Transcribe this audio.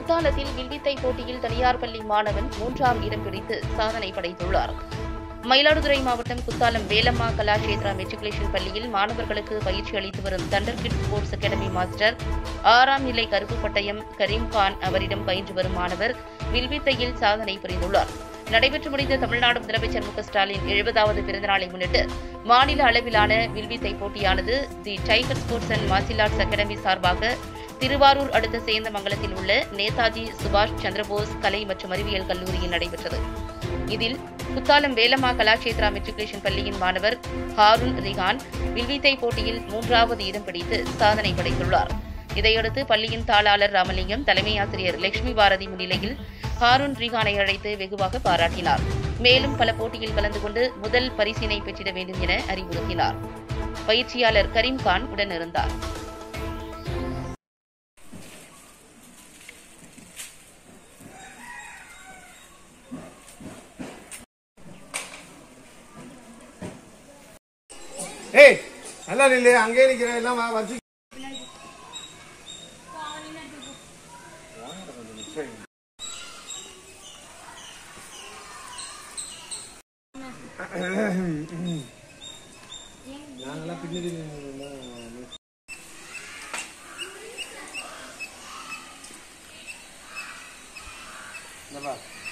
குத்தாலத்தில் வில்வித்தை போட்டியில் தனியார் பள்ளி மாணவன் மூன்றாம் இடம் பிடித்து சாதனை படைத்துள்ளார் மயிலாடுதுறை மாவட்டம் குத்தாலம் வேலம்மா கலாஷேத்ரா மெட்ரிகுலேஷன் பள்ளியில் மாணவர்களுக்கு பயிற்சி அளித்து வரும் thunder kid sports academy master ஆறாம் நிலை கருப்பு பட்டயம் கரீம் கான் அவரிடம் பயின்று வரும் மாணவர் வில்வித்தையில் சாதனை புரிந்துள்ளார் நடைபெற்று முடிந்த தமிழ்நாடு முதலமைச்சர் மு க ஸ்டாலின் எழுபதாவது பிறந்தநாளை முன்னிட்டு மாநில அளவிலான வில்வித்தை போட்டியானது the tiger sports and martial arts academy சார்பாக திருவாரூர் அடுத்த சேந்தமங்கலத்தில் உள்ள நேதாஜி சுபாஷ் சந்திரபோஸ் கலை மற்றும் அறிவியல் கல்லூரியில் நடைபெற்றது இதில் குத்தாலம் வேலம்மா கலாட்சேத்ரா மெட்ரிகுலேஷன் பள்ளியின் மாணவர் ஹாரூன் ரிகான் வில்வித்தை போட்டியில் மூன்றாவது இடம் பிடித்து சாதனை படைத்துள்ளார் இதையடுத்து பள்ளியின் தாளாளர் ராமலிங்கம் தலைமை ஆசிரியர் லட்சுமி பாரதி முன்னிலையில் ஹாரூன் ரிகானை அழைத்து வெகுவாக பாராட்டினார் மேலும் பல போட்டியில் கலந்து கொண்டு முதல் பரிசினை பெற்றிட வேண்டும் என அறிவுறுத்தினார் பயிற்சியாளர் கரீம்கான் உடனிருந்தார் ஏய் நல்லா நில்லு அங்கேயே நிக்கிறேன் எல்லாம் வ- வச்சு நாங்கெல்லாம் பின்னாடி நின்னுதான் இந்த பார்.